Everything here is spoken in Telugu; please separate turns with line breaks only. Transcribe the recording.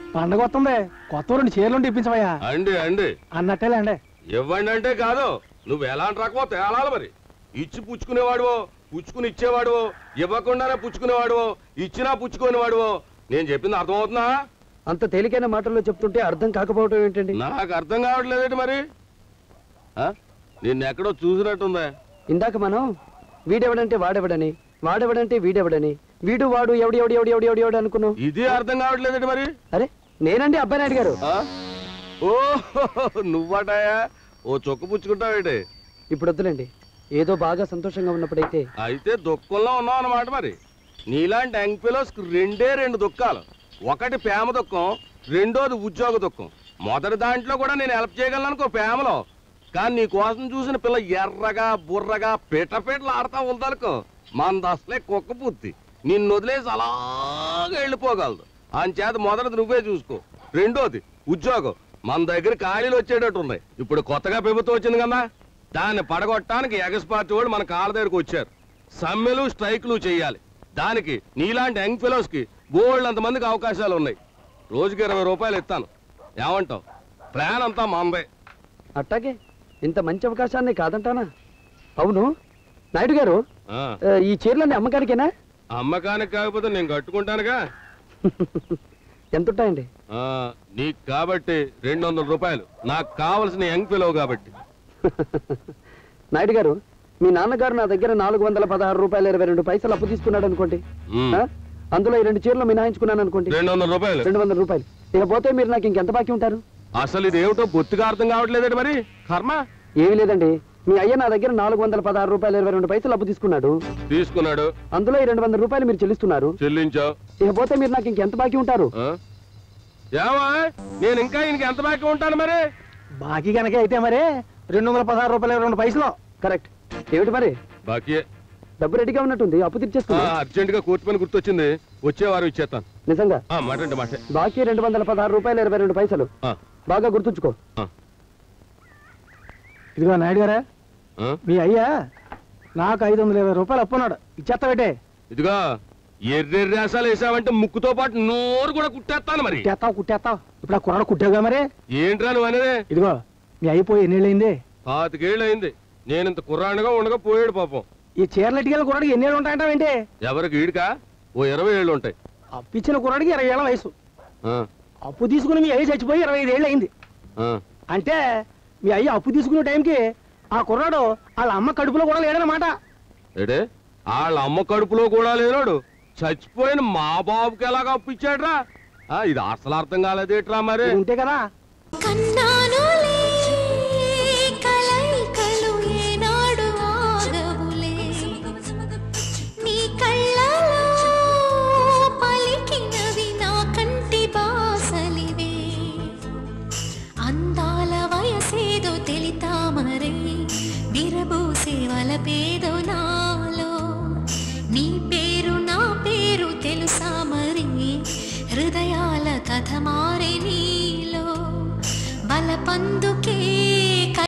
పండగ వస్తుంది కొత్త రెండు చీరలు ఇప్పించవయ్యా
అండి అండి
అన్నట్టేలేండి
ఇవ్వండి అంటే కాదు నువ్వు ఎలాంటి రకమో తేలాలి మరి ఇచ్చి పుచ్చుకునేవాడువో పుచ్చుకుని ఇచ్చేవాడువో ఇవ్వకుండానే పుచ్చుకునేవాడువో ఇచ్చినా పుచ్చుకునేవాడువో నేను చెప్పింది అర్థమవుతుందా
అంత తేలికైన మాటల్లో చెప్తుంటే అర్థం కాకపోవటం ఏంటండి
నాకు అర్థం కావట్లేదేంటి మరి ఆ? నిన్నెక్కడో చూసినట్టుందా
ఇందాక మనం వీడెవడంటే వాడెవడని వాడెవడంటే వీడెవడని వీడు వాడు ఎవడు ఎవడు ఎవడు ఎవడు ఎవడు ఎవడు అనుకున్నావు
ఇది అర్థం కావట్లేదేంటి మరి
అరే నేనండి అబ్బాయి నాయుడు గారు
ఆ? ఓ నువ్వటాయా ఓ చొక్క పుచ్చుకుంటావేంటి
ఇప్పుడు వద్దులేండి ఏదో బాగా సంతోషంగా ఉన్నప్పుడైతే
అయితే దుఃఖంలో ఉన్నావు అన్నమాట మరి నీలాంటి యంగ్ రెండే రెండు దుఃఖాలు ఒకటి ప్రేమ దుఃఖం రెండోది ఉద్యోగ దుఃఖం మొదటి దాంట్లో కూడా నేను హెల్ప్ చేయగలను అనుకో ప్రేమలో కానీ నీ కోసం చూసిన పిల్ల ఎర్రగా బుర్రగా పిట పిటలు ఆడతా ఉందనుకో మన అసలే కుక్క పుత్తి నిన్ను వదిలేసి అలాగే వెళ్ళిపోగలదు అంచేత మొదటిది నువ్వే చూసుకో రెండోది ఉద్యోగం మన దగ్గర ఖాళీలు వచ్చేటట్టు ఉన్నాయి ఇప్పుడు కొత్తగా ప్రభుత్వం వచ్చింది కదా దాన్ని పడగొట్టడానికి ఎగస్ పార్టీ వాళ్ళు మన కాళ్ళ దగ్గరకు వచ్చారు సమ్మెలు స్ట్రైకులు చేయాలి దానికి నీలాంటి యంగ్ ఫెలోస్ కి బోల్డ్ అంతమందికి అవకాశాలు ఉన్నాయి రోజుకి ఇరవై రూపాయలు ఇస్తాను ఏమంటావు ప్లాన్ అంతా మందే
అట్టాగే ఇంత మంచి అవకాశాన్ని కాదంటానా అవును నాయుడు గారు
ఆ,
ఆ, ఈ చీరలన్నీ అమ్మకానికేనా
అమ్మకానికి కాకపోతే నేను కట్టుకుంటానుగా
ఎంత ఉంటాయండి
ఆ, నీకు కాబట్టి రెండు వందల రూపాయలు నాకు కావలసిన యంగ్ ఫెలో కాబట్టి
నాయుడు గారు మీ నాన్నగారు నా దగ్గర నాలుగు వందల పదహారు రూపాయలు ఇరవై రెండు పైసలు అప్పు తీసుకున్నాడు అనుకోండి
మ్.
ఆ? అందులో ఈ రెండు చీరలు మినాయించుకున్నాను అనుకోండి
రెండు వందల రూపాయలు
రెండు వందల రూపాయలు ఇక పోతే మీరు నాకు ఇంకెంత బాకీ ఉంటారు
అసలు ఇది ఏమిటో బొత్తిగా అర్థం కావట్లేదండి మరి కర్మ
ఏమీ లేదండి మీ అయ్య నా దగ్గర నాలుగు వందల పదహారు రూపాయలు ఇరవై రెండు పైసలు అప్పు తీసుకున్నాడు
తీసుకున్నాడు
అందులో ఈ రెండు వందల రూపాయలు మీరు చెల్లిస్తున్నారు
చెల్లించావు
ఇక పోతే మీరు నాకు ఇంకెంత బాకీ ఉంటారు
ఆ? ఏమా నేను ఇంకా ఈయనకి ఎంత బాకీ ఉంటాను మరి
బాకీ కనుక అయితే మరి రెండు వందల పదహారు రూపాయలు రెండు పైసలు
కరెక్ట్ ఏమిటి మరి
బాకీ
డబ్బు రెడీగా ఉన్నట్టుంది అప్పు తీర్చేస్తున్నా
అర్జెంట్ గా కోర్టు పని గుర్తొచ్చింది వచ్చే వారం ఇచ్చేస్తాను
నిజంగా
ఆ, మాట అంటే మాట
బాకీ రెండు వందల పదహారు రూపాయలు ఇరవై రెండు పైసలు
ఆ,
బాగా గుర్తుంచుకో
ఆ,
ఇదిగో నాయుడు గారా
ఆ.
మీ అయ్యా నాకు ఐదు వందల ఇరవై రూపాయలు అప్పున్నాడు ఇచ్చేస్తావేటే
ఇదిగో ఎర్రెర్రి రాసాలు వేసావంటే ముక్కుతో పాటు నోరు కూడా కుట్టేస్తాను మరి
కుట్టేస్తావు కుట్టేస్తావు ఇప్పుడు ఆ కుర్రాడు కుట్టావుగా మరి
ఏంట్రా నువ్వు అనేది
ఇదిగో మీ అయిపోయి ఎన్నేళ్ళైంది
పాతికేళ్ళు అయింది నేను ఇంత కుర్రాడుగా ఉండగా పోయాడు పాపం
ఈ చీరలు ఎట్టుకెళ్ళి కుర్రాడికి ఎన్నేళ్ళు ఉంటాయంటావేంటి
ఎవరికి ఈడుకా ఓ ఇరవై ఏళ్ళు ఉంటాయి
అప్పు ఇచ్చిన కుర్రాడికి ఇరవై ఏళ్ళ వయసు
ఆ,
అప్పు తీసుకుని మీ అయ్య చచ్చిపోయి ఇరవై ఐదు ఏళ్ళు అయింది
ఆ.
అంటే మీ అయ్య అప్పు తీసుకునే టైంకి ఆ కుర్రాడు వాళ్ళ అమ్మ కడుపులో కూడా లేడనమాట
ఏడే వాళ్ళ అమ్మ కడుపులో కూడా లేనాడు చచ్చిపోయిన మా బాబుకి ఎలాగ అప్పిచ్చాడ్రా ఆ, ఇది అసలు అర్థం కాలేదేట్రా మరి
ఇది ఉంటే కదా
కన్నానులే కలైకలు ఏనాడు ఆగవులే నీ కళ్ళలో పలికినవి నా కంటి బాసలివే అందాల వయసేదో తెలితామరే విరబూసే వలపేదో నాలో నీ పేరు నా పేరు తెలుసా మరి హృదయాల కథ మారే నీలో బలపందు